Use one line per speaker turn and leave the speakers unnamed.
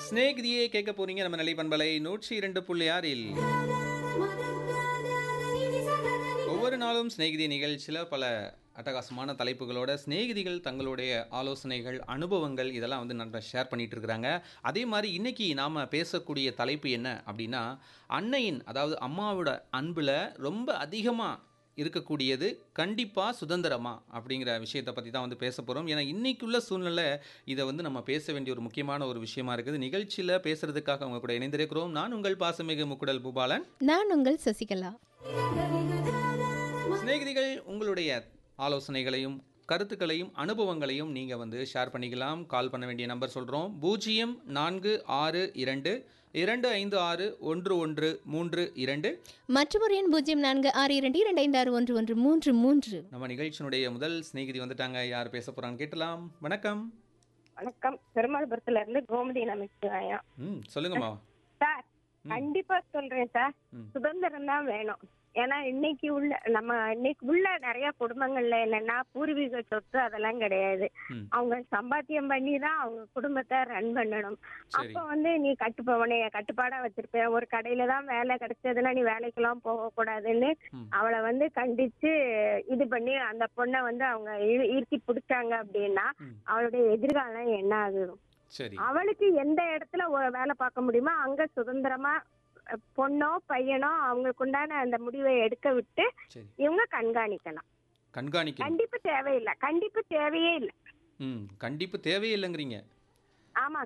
ஸ்நேகிதியே கேட்க போறீங்க நம்ம நிலை பண்பலை நூற்றி இரண்டு புள்ளி ஆறில் ஒவ்வொரு நாளும் ஸ்நேகிதி நிகழ்ச்சியில் பல அட்டகாசமான தலைப்புகளோட சிநேகிதிகள் தங்களுடைய ஆலோசனைகள் அனுபவங்கள் இதெல்லாம் வந்து நல்லா ஷேர் பண்ணிட்டு இருக்கிறாங்க அதே மாதிரி இன்னைக்கு நாம் பேசக்கூடிய தலைப்பு என்ன அப்படின்னா அன்னையின் அதாவது அம்மாவோட அன்பில் ரொம்ப அதிகமாக இருக்கக்கூடியது கண்டிப்பாக சுதந்திரமா அப்படிங்கிற விஷயத்தை பற்றி தான் வந்து பேச போகிறோம் ஏன்னா இன்னைக்குள்ள சூழ்நிலை இதை வந்து நம்ம பேச வேண்டிய ஒரு முக்கியமான ஒரு விஷயமா இருக்குது நிகழ்ச்சியில் பேசுறதுக்காக அவங்க கூட இணைந்திருக்கிறோம் நான் உங்கள் பாசமிகு முக்குடல் பூபாலன்
நான் உங்கள் சசிகலா
சிநேகிதிகள் உங்களுடைய ஆலோசனைகளையும் கருத்துக்களையும் அனுபவங்களையும் நீங்கள் வந்து ஷேர் பண்ணிக்கலாம் கால் பண்ண வேண்டிய நம்பர் சொல்கிறோம் பூஜ்ஜியம் நான்கு ஆறு இரண்டு இரண்டு ஐந்து ஆறு ஒன்று ஒன்று மூன்று இரண்டு
மற்றொரு எண் பூஜ்ஜியம் நான்கு ஆறு இரண்டு இரண்டு ஐந்து ஆறு ஒன்று ஒன்று மூன்று மூன்று
நம்ம நிகழ்ச்சியினுடைய முதல் சிநேகிதி வந்துட்டாங்க யார் பேச போகிறான்னு கேட்டலாம் வணக்கம்
வணக்கம் பெருமாள்புரத்துல இருந்து கோமதி நமச்சிவாயம்
ம் சொல்லுங்கம்மா
சார் கண்டிப்பா சொல்றேன் சார்
ம்.
சுதந்திரம் தான் வேணும் ஏன்னா இன்னைக்கு உள்ள நம்ம இன்னைக்கு உள்ள நிறைய குடும்பங்கள்ல என்னன்னா பூர்வீக சொத்து அதெல்லாம் கிடையாது
ம்
அவங்க சம்பாத்தியம் பண்ணி தான் அவங்க குடும்பத்தை ரன் பண்ணணும்
சரி
அப்ப வந்து நீ கட்டுப்பவனே கட்டுப்பாடா வச்சிருப்ப ஒரு கடையில தான் வேலை கிடைச்சதுன்னா நீ வேலைக்கெல்லாம் போக கூடாதுன்னு
ம்.
அவளை வந்து கண்டிச்சு இது பண்ணி அந்த பொண்ணை வந்து அவங்க இ- ஈர்த்தி பிடிச்சாங்க அப்படின்னா
ம்.
அவளுடைய எதிர்காலம் என்ன ஆகும்
சரி
அவளுக்கு எந்த இடத்துல ஒரு வேலை பார்க்க முடியுமோ அங்க சுதந்திரமா அஹ், பொண்ணோ பையனோ அவங்களுக்கு உண்டான அந்த முடிவை எடுக்க விட்டு
சரி
இவங்க கண்காணிக்கலாம்
கண்காணிக்கணும்
கண்டிப்பு தேவையில்லை கண்டிப்பு தேவையே இல்லை
ம் கண்டிப்பு தேவையில்லைங்கிறீங்க
ஆமா